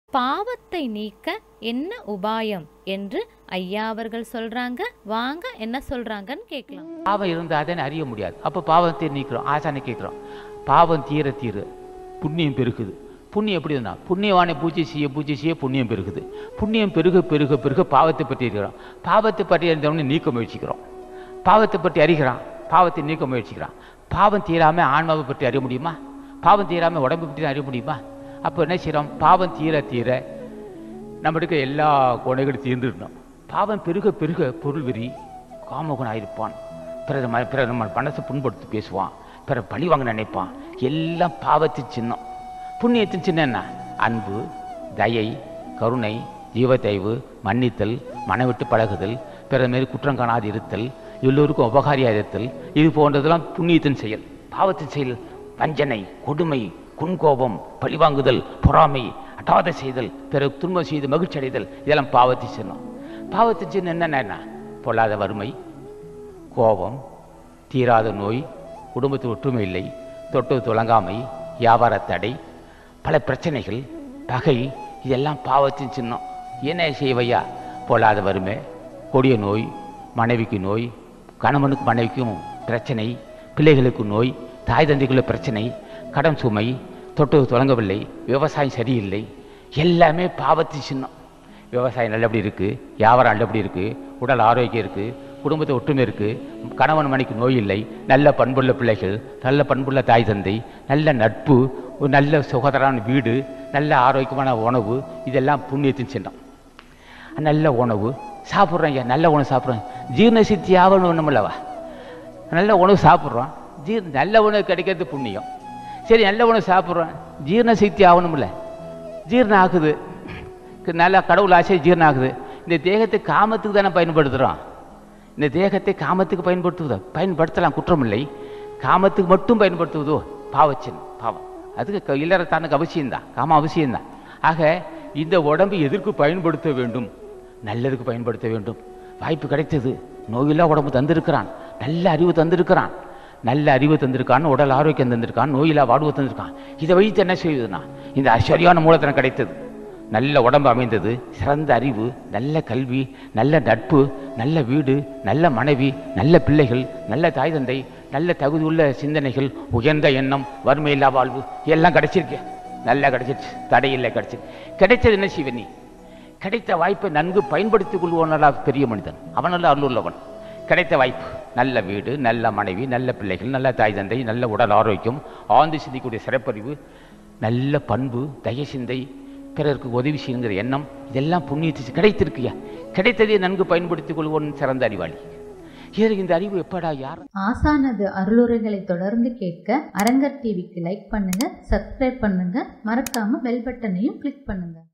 பாவத்தை நீக்க என்ன உபாயம் என்று ஐயா அவர்கள் சொல்றாங்க வாங்க என்ன சொல்றாங்கன்னு கேட்கலாம் பாவம் இருந்தால் தானே அறிய முடியாது அப்போ பாவத்தை நீக்கிறோம் ஆசானை கேட்குறோம் பாவம் தீர தீர புண்ணியம் பெருகுது புண்ணியம் எப்படி இருந்தா புண்ணியவானை பூஜை செய்ய பூஜை செய்ய புண்ணியம் பெருகுது புண்ணியம் பெருக பெருக பெருக பாவத்தை பற்றி இருக்கிறோம் பாவத்தை பற்றி அறிந்தவொடனே நீக்க முயற்சிக்கிறோம் பாவத்தை பற்றி அறிகிறான் பாவத்தை நீக்க முயற்சிக்கிறான் பாவம் தீராமல் ஆன்மாவை பற்றி அறிய முடியுமா பாவம் தீராமல் உடம்பை பற்றி அறிய முடியுமா அப்போ என்ன செய்கிறோம் பாவம் தீர தீர நம்மளுக்கு எல்லா குணைகளும் தீர்ந்துடணும் பாவம் பெருக பெருக பொருள் வெறி காமகுணம் ஆயிருப்பான் பிறர் ம பிறர் நம்ம மனசை புண்படுத்தி பேசுவான் பிறர் பழி வாங்க நினைப்பான் எல்லாம் பாவத்தின் சின்னம் புண்ணியத்தின் சின்னம் என்ன அன்பு தயை கருணை ஜீவத்தைவு மன்னித்தல் மனவிட்டு பழகுதல் பிறர் மேல் குற்றம் காணாது இருத்தல் எல்லோருக்கும் உபகாரியாக இருத்தல் இது போன்றதெல்லாம் புண்ணியத்தின் செயல் பாவத்தின் செயல் வஞ்சனை கொடுமை குன்கோபம் பழிவாங்குதல் பொறாமை அட்டாத செய்தல் பிறகு துன்பம் செய்து மகிழ்ச்சி அடைதல் இதெல்லாம் பாவத்தை சின்னம் பாவத்தை சின்னம் என்னென்ன பொல்லாத வறுமை கோபம் தீராத நோய் குடும்பத்து ஒற்றுமை இல்லை தொட்டு துளங்காமை வியாபார தடை பல பிரச்சனைகள் பகை இதெல்லாம் பாவத்தின் சின்னம் என்ன செய்வையா பொல்லாத வறுமை கொடிய நோய் மனைவிக்கு நோய் கணவனுக்கு மனைவிக்கும் பிரச்சனை பிள்ளைகளுக்கு நோய் தாய் தந்தைக்குள்ள பிரச்சனை கடன் சுமை தொட்டு தொடங்கவில்லை விவசாயம் சரியில்லை எல்லாமே பாவத்தின் சின்னம் விவசாயம் நல்லபடி இருக்குது வியாபாரம் நல்லபடி இருக்குது உடல் ஆரோக்கியம் இருக்குது குடும்பத்தை ஒற்றுமை இருக்குது கணவன் மணிக்கு நோய் இல்லை நல்ல பண்புள்ள பிள்ளைகள் நல்ல பண்புள்ள தாய் தந்தை நல்ல நட்பு ஒரு நல்ல சுகதரான வீடு நல்ல ஆரோக்கியமான உணவு இதெல்லாம் புண்ணியத்தின் சின்னம் நல்ல உணவு சாப்பிட்றோம் ஐயா நல்ல உணவு சாப்பிட்றோம் ஜீரண சித்தி ஆகணும் ஒன்றுமில்லவா நல்ல உணவு சாப்பிட்றோம் ஜீர் நல்ல உணவு கிடைக்கிறது புண்ணியம் சரி நல்ல உணவு சாப்பிட்றோம் ஜீரண சக்தி ஆகணும்ல ஜீரணம் ஆகுது க- நல்லா கடவுள் ஆசை ஜீரணம் ஆகுது இந்த தேகத்தை காமத்துக்கு தானே பயன்படுத்துகிறோம் இந்த தேகத்தை காமத்துக்கு பயன்படுத்துவதோ பயன்படுத்தலாம் குற்றம் இல்லை காமத்துக்கு மட்டும் பயன்படுத்துவதோ பாவச்சின் பாவம் அதுக்கு க- இல்லறத்தானுக்கு அவசியம்தான் காம அவசியம்தான் ஆக இந்த உடம்பு எதற்கு பயன்படுத்த வேண்டும் நல்லதுக்கு பயன்படுத்த வேண்டும் வாய்ப்பு கிடைத்தது நோயில்லா உடம்பு தந்திருக்கிறான் நல்ல அறிவு தந்திருக்கிறான் நல்ல அறிவு தந்திருக்கான் உடல் ஆரோக்கியம் தந்திருக்கான் நோயில்லா வாழ்வு தந்திருக்கான் இதை வைத்து என்ன செய்வதுன்னா இந்த சரியான மூலத்தனம் கிடைத்தது நல்ல உடம்பு அமைந்தது சிறந்த அறிவு நல்ல கல்வி நல்ல நட்பு நல்ல வீடு நல்ல மனைவி நல்ல பிள்ளைகள் நல்ல தாய் தந்தை நல்ல தகுதியுள்ள சிந்தனைகள் உயர்ந்த எண்ணம் வறுமையில்லா வாழ்வு எல்லாம் கிடைச்சிருக்கு நல்லா கிடைச்சிருச்சு தடையில்லை கிடைச்சிருக்கு கிடைச்சது என்ன செய்வ நீ கிடைத்த வாய்ப்பை நன்கு பயன்படுத்திக் கொள்வோனல்லா பெரிய மனிதன் அவனல்ல அருளுள்ளவன் கிடைத்த வாய்ப்பு நல்ல வீடு நல்ல மனைவி நல்ல பிள்ளைகள் நல்ல தாய் தந்தை நல்ல உடல் ஆரோக்கியம் ஆழ்ந்து சிந்திக்கக்கூடிய சிறப்பறிவு நல்ல பண்பு தய சிந்தை பிறருக்கு உதவி செய்யுங்கிற எண்ணம் இதெல்லாம் புண்ணியத்து கிடைத்திருக்கியா கிடைத்ததை நன்கு பயன்படுத்திக் கொள்வோன் சிறந்த அறிவாளி இதற்கு இந்த அறிவு எப்படா யார் ஆசானது அருளுரைகளை தொடர்ந்து கேட்க அரங்கர் டிவிக்கு லைக் பண்ணுங்க சப்ஸ்கிரைப் பண்ணுங்க மறக்காம பெல் பட்டனையும் கிளிக் பண்ணுங்க